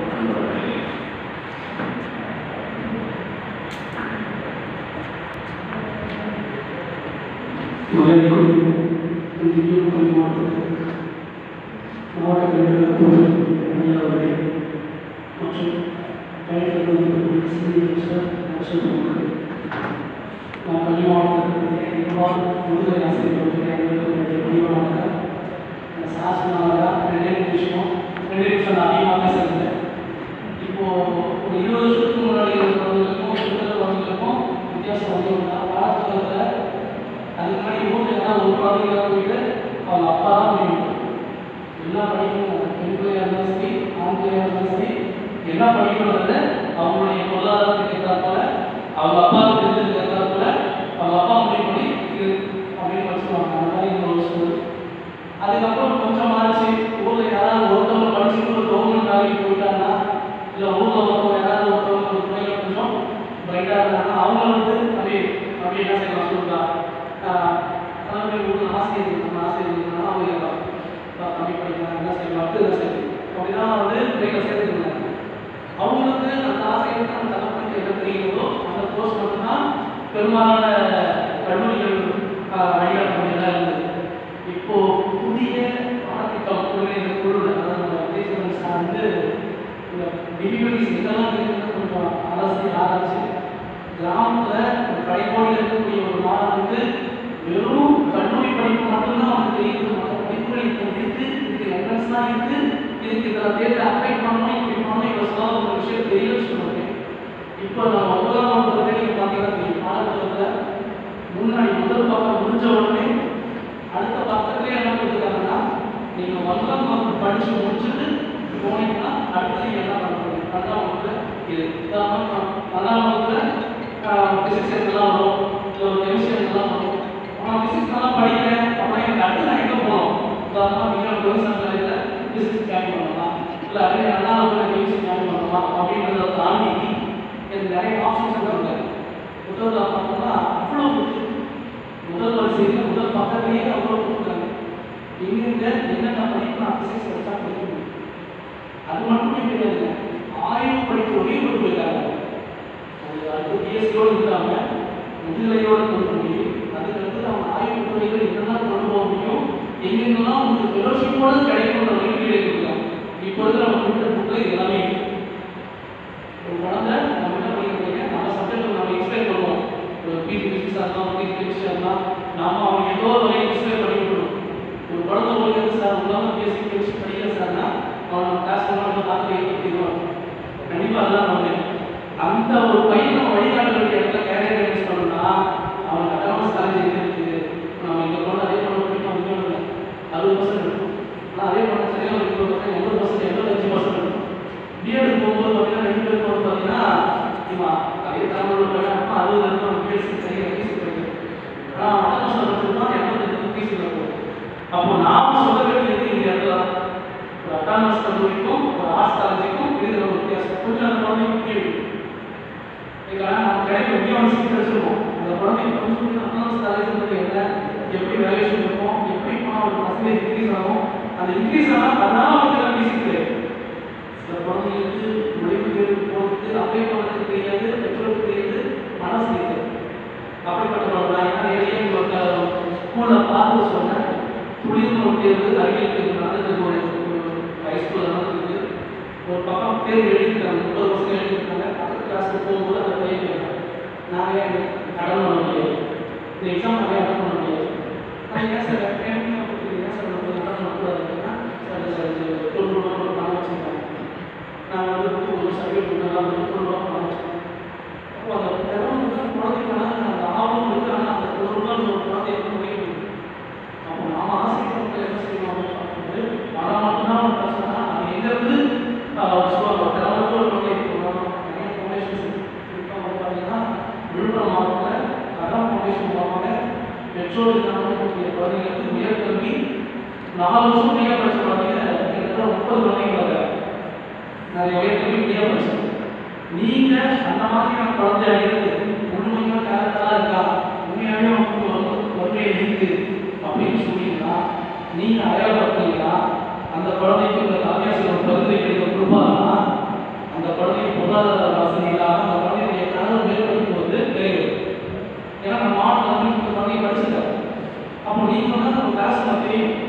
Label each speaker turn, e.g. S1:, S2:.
S1: மலைக்குழு திண்டிவனம் மாவட்டத்தில் மாவட்ட கல்வியாளர் தோழர் ஐயா அவர்களே மற்றும் பயணிகள் வந்திருக்கக்கூடிய சிறிய சார் நட்சத்திரம் நான் பள்ளி மாவட்டத்தில் நிர்வாக முதுகலை ஆசிரியர் அவர்களே அனைவருக்கும் என்னுடைய பணிவாளர் அந்த சார் சொன்னாங்க ரெண்டே நிமிஷம் ரெண்டே நிமிஷம் நான் அதிகமாக பேசுறது இப்போ ஒரு இருபது வருஷத்துக்கு முன்னாடி இருக்கிறவங்களுக்கும் இருக்கிற குழந்தைங்களுக்கும் வித்தியாசம் வந்து ஒன்றா பாடத்தில் அதுக்கு முன்னாடி ஊரில் ஏதாவது ஒரு குழந்தைங்க போயிட்டு அவங்க அப்பா தான் முடியும் எல்லா படிப்பும் பெண் பிள்ளையாக இருந்தாலும் சரி ஆண் பிள்ளையாக இருந்தாலும் சரி எல்லா படிப்பும் வந்து அவங்களுடைய பொருளாதாரத்துக்கு ஏற்றாப்புல அவங்க அப்பாவுக்கு தெரிஞ்சதுக்கு ஏற்றாப்புல அவங்க அப்பா முடிவு பண்ணி இது அப்படின்னு வச்சுருவாங்க அந்த மாதிரி இந்த ஒரு ஸ்கூல் அதுக்கப்புறம் கொஞ்சம் மாறிச்சு ஊரில் யாராவது ஒருத்தவங்க படிச்சுட்டு ஒரு கவர்மெண்ட் வேலைக்கு போயிட்டாங்கன்னா இல்லை ஊரில் ஒருத்தவங்க யாராவது ஒருத்தவங்க ஒரு துறையில் கொஞ்சம் பிரைட்டாக இருந்தாங்கன்னா அவங்க வந்து அப்படியே அப்படியே என்ன செய்யலாம் சொல்லலாம் அதாவது ஊரில் ஆசிரியர் இருக்காங்க ஆசிரியர் இருக்காங்கன்னா அவங்க இருக்கலாம் அப்பா, தம்பி படிக்கிறாங்க என்ன செய்யலாம் அடுத்து என்ன செய்யலாம் அப்படிதான் வந்து பிள்ளைகளை சேர்த்துருந்தாங்க அவங்களுக்கு அந்த ஆசிரியருக்கு அந்த தலைமுறைக்கு என்ன தெரியுதோ அந்த கோர்ஸ் மட்டும்தான் பெரும்பாலான கல்லூரிகள் வழிகாட்ட முடியலாம் இருந்தது இப்போ புதிய பாடத்திட்டம் குழுவில் இந்த குழுவில் அதாவது நம்ம தேசிய சார் வந்து இந்த டிஃபிகல்டிஸ் இதெல்லாம் இருக்குன்னு கொஞ்சம் அலசி ஆராய்ச்சி கிராமத்தில் ஒரு கடைக்கோடியில் இருக்கக்கூடிய ஒரு மாணவனுக்கு வெறும் கல்லூரி படிப்பு மட்டும்தான் அவனுக்கு தெரியுது மற்ற படிப்புகள் இப்போ இருக்கு இதுக்கு என்ட்ரன்ஸ் தான் இருக்கு இதுக்கு இதில் தேர்வு அப்ளை பண்ணணும் இப்படி பண்ணணும் இவ்வளோ சொல்லாத ஒரு விஷயம் தெரியலன்னு சொல்லுவாங்க இப்போ நம்ம ஒன்பதாம் வகுப்புல நீங்கள் பார்த்தீங்கன்னா தெரியும் பாடப்புத்தகத்தில் முன்னாடி முதல் பக்கம் முடிஞ்ச உடனே அடுத்த பக்கத்துலேயே என்ன கொடுத்துருக்காங்கன்னா நீங்கள் ஒன்றாம் வகுப்பு படித்து முடிச்சுட்டு போனீங்கன்னா அடுத்து நீங்கள் என்ன பண்ண முடியும் பன்னெண்டாம் வகுப்புல இது உதாரணமா பன்னெண்டாம் வகுப்புல ஃபிசிக்ஸ் எல்லாம் வரும் இல்லை ஒரு கெமிஸ்ட்ரி எல்லாம் வரும் ஆனால் ஃபிசிக்ஸ் நல்லா படிக்கிறேன் அப்படின்னா எனக்கு அடுத்து நான் எங்கே போகணும் உதாரணமாக நீங்கள் கோவிசன் காலேஜில் ஃபிசிக்ஸ் ஜாயின் பண்ணலாம் இல்லை அதே அண்ணாவில் கெமிஸ்ட்ரி ஜாயின் பண்ணலாம் அப்படின்றத தாண்டி எனக்கு நிறைய ஆப்ஷன்ஸ் இருக்கு புத்தகத்தில் பார்த்தோம்னா அவ்வளோ இருக்கு முதல் வரிசையில் முதல் பக்கத்துலேயே அவ்வளோ கொடுக்குறாங்க எங்கெங்க என்னென்ன படிப்பு நான் ஃபிசிக்ஸ் வச்சா படிக்க முடியும் அது மட்டுமே கிடையாதுங்க ஆய்வு படிப்போடையும் கொண்டு போயிருக்காங்க அது அடுத்து பிஎஸ்சியோடு இல்லாம முதுகலையோடு கொண்டு போய் அதுக்கடுத்து அவங்க ஆய்வு துறைகள் என்னெல்லாம் கொண்டு போக முடியும் எங்கெங்கெல்லாம் உங்களுக்கு ஃபெலோஷிப்போடு கிடைக்கும்ன்ற வரைக்கும் கிடைக்கிறாங்க இப்போ இருக்கிற நம்ம கொடுத்த புக்கு இது எல்லாமே இருக்கு ஒரு குழந்தை நம்ம என்ன பண்ணிக்கிறீங்க நம்ம சப்ஜெக்ட் நம்ம எக்ஸ்பிளைன் பண்ணுவோம் ஒரு பிஜி பிசிக்ஸாக இருந்தாலும் பிஜி கெமிஸ்ட்ரியாக இருந்தால் நாம அவங்க ஏதோ ஒரு வகையில் எக்ஸ்பிளைன் பண்ணி கொடுக்கணும் ஒரு குழந்தை போய் சார் உங்களால் பிஎஸ்சி கெமிஸ்ட்ரி படிக்கல சார்னா அவன் நம்ம கிளாஸ் பண்ணால் பார்த்து ஏற்படுத்திடுவான் கண்டிப்பாக அதுதான் நம்ம அந்த ஒரு பையனை வழிகாட்ட வேண்டிய இடத்துல கேரியர் கைடன்ஸ் பண்ணணும்னா அவனுக்கு அட்டானமஸ் காலேஜ் எங்கே இருக்குது நம்ம இங்கே போன அதே பண்ண முடியும் அங்கே இல்லை அறுபது பர்சன்ட் இருக்கும் ஆனால் அதே பண்ண சரியாக ஒரு இருபது பர்சன்ட் எண்பது பர்சன்ட் எண்பத்தஞ்சு பர்சன்ட் இருக்கும் பிஎட் போகும்போது பார்த்தீங்கன்னா ரெண்டு பேருக்கு வந்து பார்த்தீங்கன்னா இவா அதே தமிழ் பையன் அறுபது இருக்கும் நம்ம பிஎஸ்சி சரியாக பிசி படிக்கிறது ஆனால் அட்டானமஸ் மட்டும்தான் எண்பத்தஞ்சு பிசி இருக்கும் அப்போ நாம சொல்ல வேண்டியது இந்த இடத்துல ஒரு அட்டானமஸ் கல்லூரிக்கும் ஒரு ஆர்ட்ஸ் காலேஜுக்கும் இருக்கிற ஒரு வித்தியாசம் கொஞ்சம் அந்த குழந்தைக்கு புரிய வைக்கும் இதுக்காக நம்ம கிடைக்கிற பியான்ஸ் தெரிஞ்சிருக்கோம் அந்த குழந்தைக்கு கொஞ்சம் அட்டானமஸ் காலேஜ்ன்றது என்ன எப்படி வேல்யூஷன் இருக்கும் எப்படி போனால் ஒரு பர்சன்டேஜ் இன்க்ரீஸ் ஆகும் அந்த இன்க்ரீஸ் ஆனால் அதனால வந்து பிசி கிடையாது சில குழந்தைங்களுக்கு நுழைவு தேர்வு போகிறதுக்கு அப்ளை பண்ணுறதுக்கு தெரியாது பெற்றோருக்கு தெரியாது மனசு தெரியாது அப்படிப்பட்ட குழந்தை ஏன்னா நிறைய உங்களுக்கு ஸ்கூலில் பார்த்து சொன்னேன் துளிர்னு ஒரு தேர்வு அறிவியல் தேர்வு நடந்தது ஒரு ஹைஸ்கூலில் நடந்தது ஒரு பக்கம் தேர்வு எழுதிருக்காங்க முப்பது வருஷம் எழுதிருக்காங்க பக்கத்து கிளாஸுக்கு போகும்போது அந்த பையன் கேட்குறாங்க நாங்கள் ஏன் கடன் பண்ண முடியாது இந்த எக்ஸாம் நாங்கள் அட்டன் பண்ண முடியாது நான் ஏன் சார் எனக்கு ஏன் சார் நம்ம அட்டன் பண்ணக்கூடாது அப்படின்னா சார் சார் இது தொண்ணூறு ரூபா ஒரு பணம் வச்சுருக்காங்க நான் வந்து புக்கு ஒரு சர்வே பண்ணலாம் முப்பது ரூபா பணம் வச்சுருக்கேன் அப்போ அந்த திறமை வந்து குழந்தைக்கான அந்த ஆர்வம் இருக்கு ஆனால் அந்த தொண்ணூறு ரூபா ஒரு குழந்தைய வந்து முடிய முடியும் அப்போ நாம ஆசிரியர்கள் என்ன செய்யணும் அப்படின்னு பார்க்கும்போது பணம் மட்டும்தான் ஒரு பிரச்சனை அது எங்கேருந்து சொல்லுவாங்க திறமைக்கு ஒரு குழந்தை போகணும் நிறைய ஃபவுண்டேஷன்ஸ் குறிப்பாக வந்து பார்த்தீங்கன்னா விழுப்புரம் மாவட்டத்தில் கலாம் ஃபவுண்டேஷன் மூலமாக பெற்றோர் இல்லாமல் இருக்கக்கூடிய குழந்தைங்களுக்கு உயர்கல்வி நாலு வருஷம் ஃப்ரீயாக படிச்ச குழந்தைங்க கிட்டத்தட்ட முப்பது குழந்தைங்க வராங்க நிறைய உயர்கல்வி ஃப்ரீயாக படிச்சாங்க நீங்க அந்த மாதிரியான குழந்தையா இருக்கு உண்மையா கேரக்டரா இருக்கா உண்மையாவே உங்களுக்கு வந்து வறுமையை இருக்கு அப்படின்னு சொன்னீங்கன்னா நீங்க அடையாளப்படுத்தீங்கன்னா அந்த குழந்தைக்கு இந்த காவியாசிரியர் பரிந்துரை கடிதம் கொடுப்பாங்கன்னா இப்போ தான் நம்ம கிளாஸ் நம்ம தெரியும்